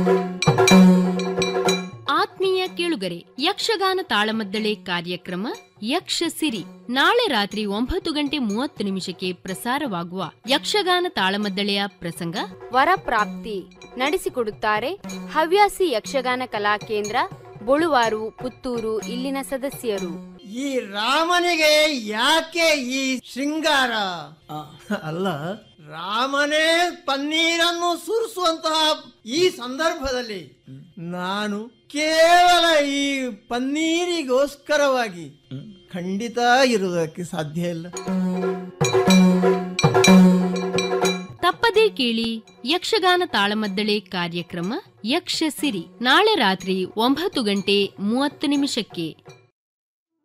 ಆತ್ಮೀಯ ಕೇಳುಗರೆ ಯಕ್ಷಗಾನ ತಾಳಮದ್ದಳೆ ಕಾರ್ಯಕ್ರಮ ಯಕ್ಷ ಸಿರಿ ನಾಳೆ ರಾತ್ರಿ ಒಂಬತ್ತು ಗಂಟೆ ಮೂವತ್ತು ನಿಮಿಷಕ್ಕೆ ಪ್ರಸಾರವಾಗುವ ಯಕ್ಷಗಾನ ತಾಳಮದ್ದಳೆಯ ಪ್ರಸಂಗ ವರಪ್ರಾಪ್ತಿ ನಡೆಸಿಕೊಡುತ್ತಾರೆ ಹವ್ಯಾಸಿ ಯಕ್ಷಗಾನ ಕಲಾ ಕೇಂದ್ರ ಬೊಳುವಾರು ಪುತ್ತೂರು ಇಲ್ಲಿನ ಸದಸ್ಯರು ಈ ರಾಮನಿಗೆ ಯಾಕೆ ಈ ಶೃಂಗಾರ ಅಲ್ಲ ರಾಮನೇ ಪನ್ನೀರನ್ನು ಸುರಿಸುವಂತಹ ಈ ಸಂದರ್ಭದಲ್ಲಿ ನಾನು ಕೇವಲ ಈ ಪನ್ನೀರಿಗೋಸ್ಕರವಾಗಿ ಖಂಡಿತ ಇರುವುದಕ್ಕೆ ಸಾಧ್ಯ ಇಲ್ಲ ತಪ್ಪದೇ ಕೇಳಿ ಯಕ್ಷಗಾನ ತಾಳಮದ್ದಳೆ ಕಾರ್ಯಕ್ರಮ ಯಕ್ಷ ಸಿರಿ ನಾಳೆ ರಾತ್ರಿ ಒಂಬತ್ತು ಗಂಟೆ ಮೂವತ್ತು ನಿಮಿಷಕ್ಕೆ